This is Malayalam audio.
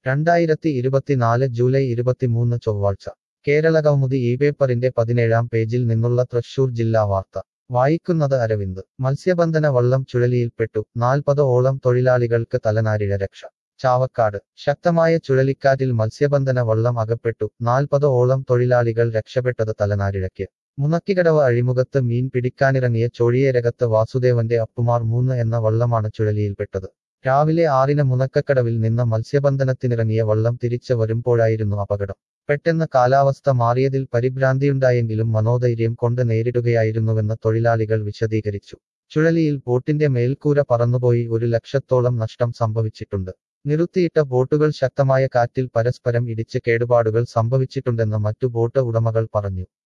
രണ്ടായിരത്തി ഇരുപത്തിനാല് ജൂലൈ ഇരുപത്തിമൂന്ന് ചൊവ്വാഴ്ച കേരള കൗമുദി ഈ പേപ്പറിന്റെ പതിനേഴാം പേജിൽ നിന്നുള്ള തൃശൂർ ജില്ലാ വാർത്ത വായിക്കുന്നത് അരവിന്ദ് മത്സ്യബന്ധന വള്ളം ചുഴലിയിൽപ്പെട്ടു നാൽപ്പത് ഓളം തൊഴിലാളികൾക്ക് തലനാരിഴ രക്ഷ ചാവക്കാട് ശക്തമായ ചുഴലിക്കാറ്റിൽ മത്സ്യബന്ധന വള്ളം അകപ്പെട്ടു നാൽപ്പത് ഓളം തൊഴിലാളികൾ രക്ഷപ്പെട്ടത് തലനാരിഴയ്ക്ക് മുനക്കികടവ് അഴിമുഖത്ത് മീൻ പിടിക്കാനിറങ്ങിയ ചൊഴിയേരകത്ത് വാസുദേവന്റെ അപ്പുമാർ മൂന്ന് എന്ന വള്ളമാണ് ചുഴലിയിൽപ്പെട്ടത് രാവിലെ ആറിന് മുനക്കക്കടവിൽ നിന്ന് മത്സ്യബന്ധനത്തിനിറങ്ങിയ വള്ളം തിരിച്ചു വരുമ്പോഴായിരുന്നു അപകടം പെട്ടെന്ന് കാലാവസ്ഥ മാറിയതിൽ പരിഭ്രാന്തിയുണ്ടായെങ്കിലും മനോധൈര്യം കൊണ്ട് നേരിടുകയായിരുന്നുവെന്ന് തൊഴിലാളികൾ വിശദീകരിച്ചു ചുഴലിയിൽ ബോട്ടിന്റെ മേൽക്കൂര പറന്നുപോയി ഒരു ലക്ഷത്തോളം നഷ്ടം സംഭവിച്ചിട്ടുണ്ട് നിറുത്തിയിട്ട ബോട്ടുകൾ ശക്തമായ കാറ്റിൽ പരസ്പരം ഇടിച്ച് കേടുപാടുകൾ സംഭവിച്ചിട്ടുണ്ടെന്ന് മറ്റു ബോട്ട് ഉടമകൾ പറഞ്ഞു